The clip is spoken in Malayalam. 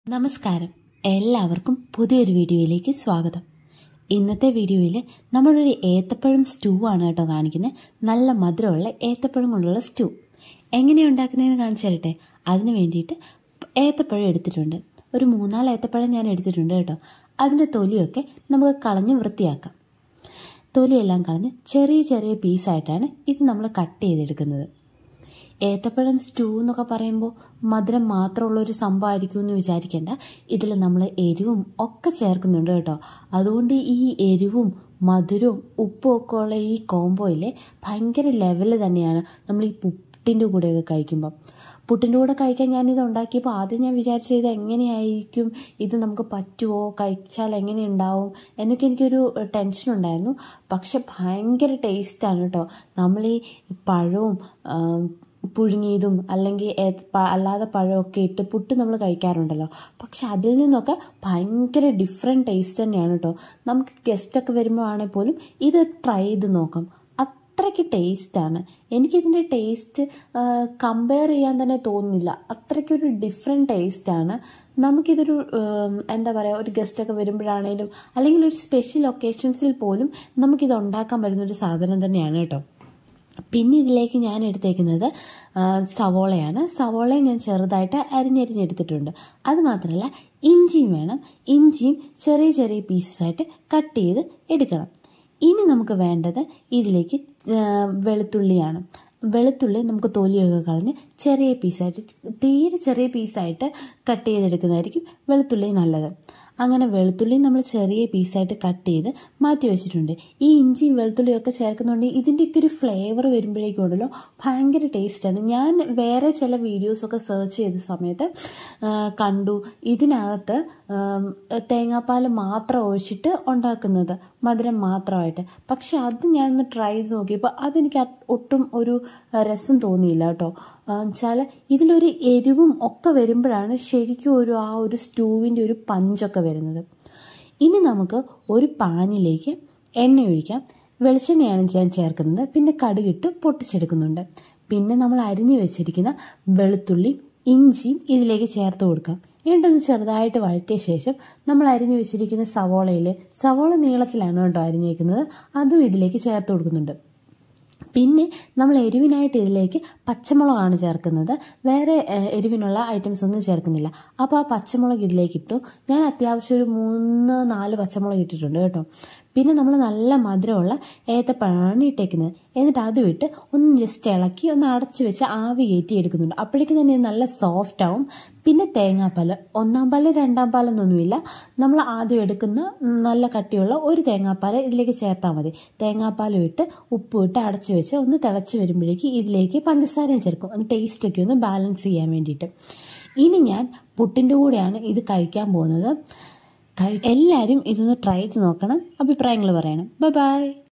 നമസ്കാരം എല്ലാവർക്കും പുതിയൊരു വീഡിയോയിലേക്ക് സ്വാഗതം ഇന്നത്തെ വീഡിയോയിൽ നമ്മളൊരു ഏത്തപ്പഴം സ്റ്റൂ ആണ് കേട്ടോ കാണിക്കുന്നത് നല്ല മധുരമുള്ള ഏത്തപ്പഴം കൊണ്ടുള്ള സ്റ്റൂ എങ്ങനെയാണ് ഉണ്ടാക്കുന്നതെന്ന് കാണിച്ചു തരട്ടെ അതിന് വേണ്ടിയിട്ട് ഏത്തപ്പഴം എടുത്തിട്ടുണ്ട് ഒരു മൂന്നാല് ഏത്തപ്പഴം ഞാൻ എടുത്തിട്ടുണ്ട് കേട്ടോ അതിൻ്റെ തൊലിയൊക്കെ നമുക്ക് കളഞ്ഞ് വൃത്തിയാക്കാം തൊലിയെല്ലാം കളഞ്ഞ് ചെറിയ ചെറിയ പീസായിട്ടാണ് ഇത് നമ്മൾ കട്ട് ചെയ്തെടുക്കുന്നത് ഏത്തപ്പഴം സ്റ്റൂ എന്നൊക്കെ പറയുമ്പോൾ മധുരം മാത്രമുള്ള ഒരു സംഭവമായിരിക്കും എന്ന് വിചാരിക്കേണ്ട ഇതിൽ നമ്മൾ എരിവും ഒക്കെ ചേർക്കുന്നുണ്ട് കേട്ടോ അതുകൊണ്ട് ഈ എരിവും മധുരവും ഉപ്പും ഒക്കെ ഉള്ള ഈ കോംബോയിലെ ഭയങ്കര ലെവൽ തന്നെയാണ് നമ്മൾ ഈ പുട്ടിൻ്റെ കൂടെയൊക്കെ കഴിക്കുമ്പോൾ പുട്ടിൻ്റെ കൂടെ കഴിക്കാൻ ഞാനിത് ഉണ്ടാക്കിയപ്പോൾ ആദ്യം ഞാൻ വിചാരിച്ചത് ഇത് എങ്ങനെയായിരിക്കും ഇത് നമുക്ക് പറ്റുമോ കഴിച്ചാൽ എങ്ങനെ ഉണ്ടാവും എന്നൊക്കെ എനിക്കൊരു ടെൻഷൻ ഉണ്ടായിരുന്നു പക്ഷെ ഭയങ്കര ടേസ്റ്റാണ് കേട്ടോ നമ്മൾ ഈ പഴവും പുഴുങ്ങിയതും അല്ലെങ്കിൽ അല്ലാതെ പഴമൊക്കെ ഇട്ട് പുട്ട് നമ്മൾ കഴിക്കാറുണ്ടല്ലോ പക്ഷെ അതിൽ നിന്നൊക്കെ ഭയങ്കര ഡിഫറെൻറ്റ് ടേസ്റ്റ് തന്നെയാണ് കേട്ടോ നമുക്ക് ഗസ്റ്റൊക്കെ വരുമ്പോൾ ആണെങ്കിൽ പോലും ഇത് ട്രൈ ചെയ്ത് നോക്കാം അത്രയ്ക്ക് ടേസ്റ്റാണ് എനിക്കിതിൻ്റെ ടേസ്റ്റ് കമ്പയർ ചെയ്യാൻ തന്നെ തോന്നുന്നില്ല അത്രയ്ക്കൊരു ഡിഫറെൻറ്റ് ടേസ്റ്റാണ് നമുക്കിതൊരു എന്താ പറയുക ഒരു ഗസ്റ്റൊക്കെ വരുമ്പോഴാണേലും അല്ലെങ്കിൽ ഒരു സ്പെഷ്യൽ ഒക്കേഷൻസിൽ പോലും നമുക്കിത് ഉണ്ടാക്കാൻ പറ്റുന്നൊരു സാധനം തന്നെയാണ് കേട്ടോ പിന്നെ ഇതിലേക്ക് ഞാൻ എടുത്തേക്കുന്നത് സവോളയാണ് സവോളയും ഞാൻ ചെറുതായിട്ട് അരിഞ്ഞരിഞ്ഞെടുത്തിട്ടുണ്ട് അത് മാത്രമല്ല ഇഞ്ചിയും വേണം ഇഞ്ചിയും ചെറിയ ചെറിയ പീസസായിട്ട് കട്ട് ചെയ്ത് എടുക്കണം ഇനി നമുക്ക് വേണ്ടത് ഇതിലേക്ക് വെളുത്തുള്ളിയാണ് വെളുത്തുള്ളി നമുക്ക് തൊലിയൊക്കെ കളഞ്ഞ് ചെറിയ പീസായിട്ട് തീരെ ചെറിയ പീസായിട്ട് കട്ട് ചെയ്തെടുക്കുന്നതായിരിക്കും വെളുത്തുള്ളി നല്ലത് അങ്ങനെ വെളുത്തുള്ളി നമ്മൾ ചെറിയ പീസായിട്ട് കട്ട് ചെയ്ത് മാറ്റി വെച്ചിട്ടുണ്ട് ഈ ഇഞ്ചിയും വെളുത്തുള്ളിയും ഒക്കെ ചേർക്കുന്നുണ്ട് ഇതിൻ്റെയൊക്കെ ഒരു ഫ്ലേവർ വരുമ്പോഴേക്കും ഉണ്ടല്ലോ ഭയങ്കര ടേസ്റ്റാണ് ഞാൻ വേറെ ചില വീഡിയോസൊക്കെ സെർച്ച് ചെയ്ത സമയത്ത് കണ്ടു ഇതിനകത്ത് തേങ്ങാപ്പാൽ മാത്രം ഒഴിച്ചിട്ട് ഉണ്ടാക്കുന്നത് മധുരം മാത്രമായിട്ട് പക്ഷെ അത് ഞാനൊന്ന് ട്രൈ ചെയ്ത് നോക്കിയപ്പോൾ അതെനിക്ക് ഒട്ടും ഒരു രസം തോന്നിയില്ല കേട്ടോ വെച്ചാൽ ഇതിലൊരു എരിവും ഒക്കെ വരുമ്പോഴാണ് ശരിക്കും ഒരു ആ ഒരു സ്റ്റൂവിൻ്റെ ഒരു പഞ്ചൊക്കെ വരുന്നത് ഇനി നമുക്ക് ഒരു പാനിലേക്ക് എണ്ണ ഒഴിക്കാം വെളിച്ചെണ്ണയാണ് ഞാൻ ചേർക്കുന്നത് പിന്നെ കടുകിട്ട് പൊട്ടിച്ചെടുക്കുന്നുണ്ട് പിന്നെ നമ്മൾ അരിഞ്ഞു വെച്ചിരിക്കുന്ന വെളുത്തുള്ളിയും ഇഞ്ചിയും ഇതിലേക്ക് ചേർത്ത് കൊടുക്കാം എന്നിട്ടൊന്ന് ചെറുതായിട്ട് വഴറ്റിയ ശേഷം നമ്മൾ അരിഞ്ഞു വെച്ചിരിക്കുന്ന സവോളയിൽ സവോള നീളത്തിലാണ് കേട്ടോ അരിഞ്ഞേക്കുന്നത് അതും ഇതിലേക്ക് ചേർത്ത് കൊടുക്കുന്നുണ്ട് പിന്നെ നമ്മൾ എരിവിനായിട്ട് ഇതിലേക്ക് പച്ചമുളകാണ് ചേർക്കുന്നത് വേറെ എരിവിനുള്ള ഐറ്റംസ് ഒന്നും ചേർക്കുന്നില്ല അപ്പോൾ ആ പച്ചമുളക് ഇതിലേക്ക് ഇട്ടു ഞാൻ അത്യാവശ്യം ഒരു മൂന്ന് നാല് പച്ചമുളക് ഇട്ടിട്ടുണ്ട് കേട്ടോ പിന്നെ നമ്മൾ നല്ല മധുരമുള്ള ഏത്തപ്പഴമാണ് ഇട്ടേക്കുന്നത് എന്നിട്ട് അതും ഇട്ട് ഒന്ന് ജസ്റ്റ് ഇളക്കി ഒന്ന് അടച്ചു വെച്ച് ആവി കയറ്റി എടുക്കുന്നുണ്ട് അപ്പോഴേക്കും തന്നെ നല്ല സോഫ്റ്റ് ആവും പിന്നെ തേങ്ങാപ്പാൽ ഒന്നാം പാല് രണ്ടാം പാലെന്നൊന്നുമില്ല നമ്മൾ ആദ്യം എടുക്കുന്ന നല്ല കട്ടിയുള്ള ഒരു തേങ്ങാപ്പാൽ ഇതിലേക്ക് ചേർത്താൽ മതി തേങ്ങാപ്പാലും ഇട്ട് ഉപ്പും ഇട്ട് അടച്ചു വെച്ച് ഒന്ന് തിളച്ച് വരുമ്പോഴേക്ക് ഇതിലേക്ക് പഞ്ചസാരയും ചേർക്കും ഒന്ന് ടേസ്റ്റൊക്കെ ഒന്ന് ബാലൻസ് ചെയ്യാൻ വേണ്ടിയിട്ട് ഇനി ഞാൻ പുട്ടിൻ്റെ കൂടെയാണ് ഇത് കഴിക്കാൻ പോകുന്നത് എല്ലാവരും ഇതൊന്ന് ട്രൈ ചെയ്ത് നോക്കണം അഭിപ്രായങ്ങൾ പറയണം ബൈ ബൈ